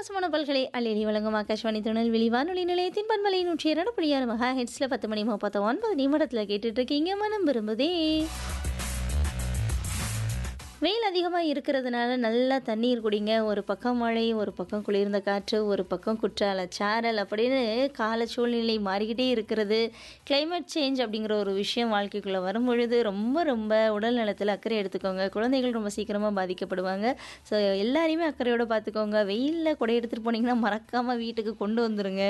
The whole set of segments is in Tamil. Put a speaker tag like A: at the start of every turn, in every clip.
A: பிரகாசமான பல்கலை அள்ளி வழங்கும் ஆகாஷ்வாணி திருநெல்வேலி வானொலி நிலையத்தின் பண்பலை நூற்றி இரண்டு புள்ளியாறு மகா ஹெட்ஸில் பத்து மணி முப்பத்த ஒன்பது நிமிடத்தில் கேட்டுட்டு இருக்கீங்க மனம் விரும்புதே வெயில் அதிகமாக இருக்கிறதுனால நல்லா தண்ணீர் குடிங்க ஒரு பக்கம் மழை ஒரு பக்கம் குளிர்ந்த காற்று ஒரு பக்கம் குற்றால சாரல் அப்படின்னு கால சூழ்நிலை மாறிக்கிட்டே இருக்கிறது climate சேஞ்ச் அப்படிங்கிற ஒரு விஷயம் வாழ்க்கைக்குள்ளே வரும் பொழுது ரொம்ப ரொம்ப உடல் நலத்தில் அக்கறை எடுத்துக்கோங்க குழந்தைகள் ரொம்ப சீக்கிரமாக பாதிக்கப்படுவாங்க ஸோ எல்லாரையுமே அக்கறையோடு பார்த்துக்கோங்க வெயிலில் கொடை எடுத்துகிட்டு போனீங்கன்னா மறக்காமல் வீட்டுக்கு கொண்டு வந்துருங்க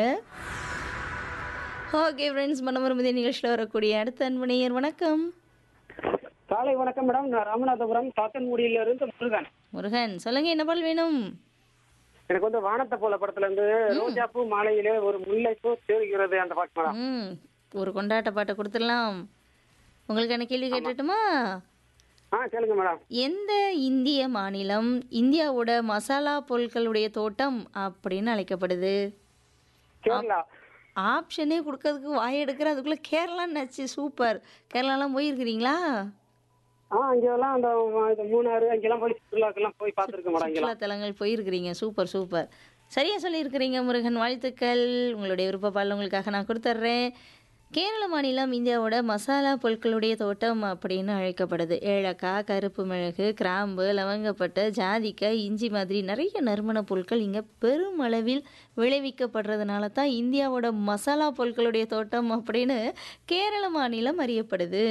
A: ஓகே ஃப்ரெண்ட்ஸ் மனமருமதி நிகழ்ச்சியில் வரக்கூடிய அடுத்த அன்பு நேயர் வணக்கம்
B: காலை வணக்கம் மேடம் நான் ராமநாதபுரம் சாத்தன்குடியில இருந்து முருகன்
A: முருகன் சொல்லுங்க என்ன பால் வேணும்
B: எனக்கு வந்து வானத்தை போல படத்துல இருந்து ரோஜாப்பூ மாலையிலே ஒரு முல்லைப்பூ தேடுகிறது அந்த பாட்டு மேடம்
A: ம் ஒரு கொண்டாட்ட பாட்டை கொடுத்துடலாம் உங்களுக்கான கேள்வி கேட்டுட்டுமா
B: ஆ கேளுங்க மேடம்
A: எந்த இந்திய மாநிலம் இந்தியாவோட மசாலா பொருட்களுடைய தோட்டம் அப்படின்னு அழைக்கப்படுது
B: கேரளா
A: ஆப்ஷனே கொடுக்கறதுக்கு வாய் எடுக்கிற அதுக்குள்ளே கேரளான்னு நச்சு சூப்பர் கேரளாலாம் போயிருக்கிறீங்களா
B: ஆ அங்கெல்லாம் அந்த இது மூணாறு அங்கெல்லாம் போய் சுற்றுலாக்கெல்லாம் போய் பார்த்துருக்கேன் மேடம்
A: சுற்றுலா
B: அங்கெல்லாம்
A: தலங்கள் போயிருக்கிறீங்க சூப்பர் சூப்பர் சரியா சொல்லியிருக்கிறீங்க முருகன் வாழ்த்துக்கள் உங்களுடைய விருப்பப்பால் உங்களுக்காக நான் கொடுத்துட்றேன் கேரள மாநிலம் இந்தியாவோட மசாலா பொருட்களுடைய தோட்டம் அப்படின்னு அழைக்கப்படுது ஏலக்காய் கருப்பு மிளகு கிராம்பு லவங்கப்பட்டை ஜாதிக்காய் இஞ்சி மாதிரி நிறைய நறுமண பொருட்கள் இங்கே பெருமளவில் விளைவிக்கப்படுறதுனால தான் இந்தியாவோட மசாலா பொருட்களுடைய தோட்டம் அப்படின்னு கேரள மாநிலம் அறியப்படுது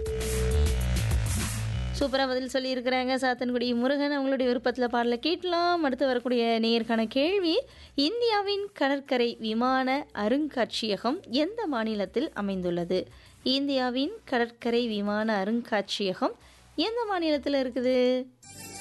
A: சூப்பராக பதில் சொல்லியிருக்கிறாங்க சாத்தன்குடி முருகன் அவங்களுடைய விருப்பத்தில் பாடல கேட்கலாம் அடுத்து வரக்கூடிய நேயர்கான கேள்வி இந்தியாவின் கடற்கரை விமான அருங்காட்சியகம் எந்த மாநிலத்தில் அமைந்துள்ளது இந்தியாவின் கடற்கரை விமான அருங்காட்சியகம் எந்த மாநிலத்தில் இருக்குது